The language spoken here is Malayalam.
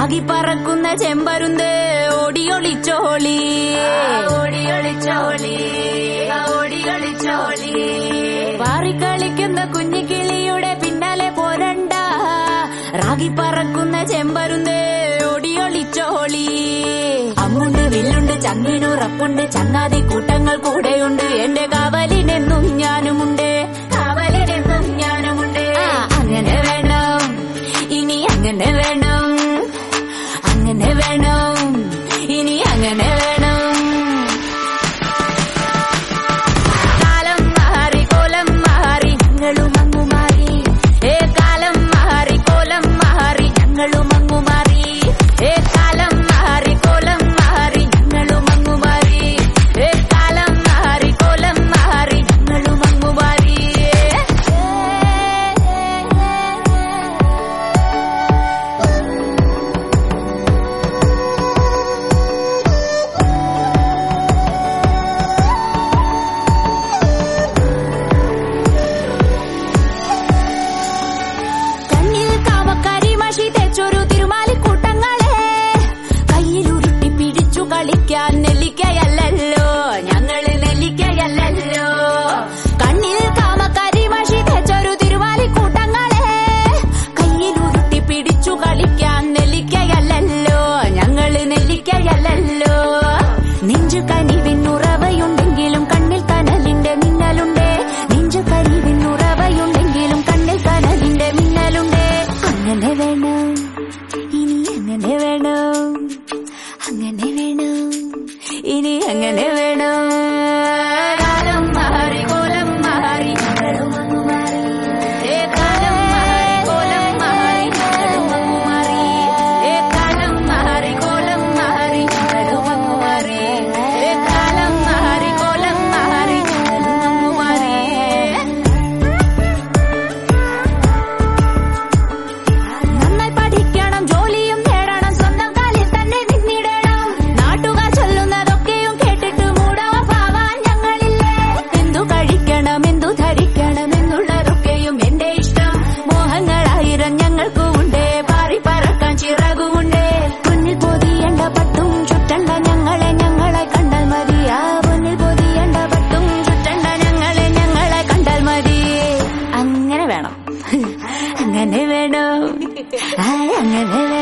റാഗി പറക്കുന്ന ചെമ്പരുന്ത് ഓടിയൊളിച്ചോളി ഓടിയൊളിച്ചോളി ഓടിയൊളിച്ചോളി പാറിക്കളിക്കുന്ന കുഞ്ഞിക്കിളിയുടെ പിന്നാലെ പോരണ്ട റാഗി പറക്കുന്ന ചെമ്പരുന്ത് ഓടിയൊളിച്ചോളി അമ്മുണ്ട് വില്ലുണ്ട് ചങ്ങിനുറപ്പുണ്ട് ചങ്ങാതി കൂട്ടങ്ങൾ കൂടെയുണ്ട് എന്റെ കാവലിനെന്നും ഞാനുമുണ്ട് കാവലിനെന്നും ഞാനുമുണ്ട് ആ, അങ്ങനെ വേണം ഇനി അങ്ങനെ വേണം അങ്ങനെ വേണം ഇനി അങ്ങനെ വേണം കാലം മാറി കോലം മാറി ഞങ്ങളും അങ്ങു മാറി ഏ കാലം മാറി കോലം മാറി ഞങ്ങളും അങ്ങു മാറി ഏ കാലം മാറി കോലം മാറി ഞങ്ങളും അങ്ങു മാറി ഏ കാലം മാറി കോലം മാറി ഞങ്ങളും അങ്ങു മാറി കണ്ണിൽ കാമക്കരി മഷി തെച്ചൊരു തിരുമാലിക്കൂട്ടങ്ങളെ കയ്യിലുരുട്ടി പിടിച്ചു കളിക്കാൻ നെല്ലിക്കയല്ലല്ലോ ഞങ്ങള് നെല്ലിക്കയല്ലല്ലോ കണ്ണിൽ കാമക്കരി മഷി തെച്ചൊരു തിരുമാലിക്കൂട്ടങ്ങളെ കയ്യിലുരുട്ടി പിടിച്ചു കളിക്കാൻ നെല്ലിക്കയല്ലല്ലോ ഞങ്ങള് നെല്ലിക്കയല്ലല്ലോ നെഞ്ചു കനിവിനുറവയുണ്ടെങ്കിലും കണ്ണിൽ കനലിന്റെ മിന്നലുണ്ട് നെഞ്ചു കനിവിനുറവയുണ്ടെങ്കിലും കണ്ണിൽ കനലിന്റെ മിന്നലുണ്ട് അങ്ങനെ വേണം ഇനി അങ്ങനെ വേണം അങ്ങനെ വേണം ഇനി അങ്ങനെ വേണം കാലം മാറി കോലം മാറി ഞങ്ങളും അങ്ങു മാറി ഏ കാലം മാറി കോലം മാറി ഞങ്ങളും അങ്ങു മാറി ഏ കാലം മാറി കോലം മാറി ഞങ്ങളും അങ്ങു മാറി ഏ കാലം മാറി കോലം മാറി ഞങ്ങളും അങ്ങു മാറി നന്നായി പഠിക്കണം ജോലിയും നേടണം സ്വന്തം കാലിൽ തന്നെ നിന്നിടണം നാട്ടുകാർ ചൊല്ലുന്നതൊക്കെയും കേട്ടിട്ട് മൂടാവാൻ ഞങ്ങളില്ലേ എന്തു കഴിക്കണം എന്തു ധരിക്കണം എന്നുള്ളതൊക്കെയും എന്റെ ഇഷ്ടം മോഹങ്ങളായിരം ഞങ്ങൾക്കും ഉണ്ട് പാറി പറക്കാൻ ചിറകുമുണ്ട് മുന്നിൽ പൊതിയേണ്ട പട്ടും ചുറ്റണ്ട ഞങ്ങളെ ഞങ്ങളെ കണ്ടാൽ മതി ആ മുന്നിൽ പൊതിയേണ്ട പട്ടും ചുറ്റണ്ട ഞങ്ങളെ ഞങ്ങളെ കണ്ടാൽ മതി അങ്ങനെ വേണം അങ്ങനെ വേണം ആ, അങ്ങനെ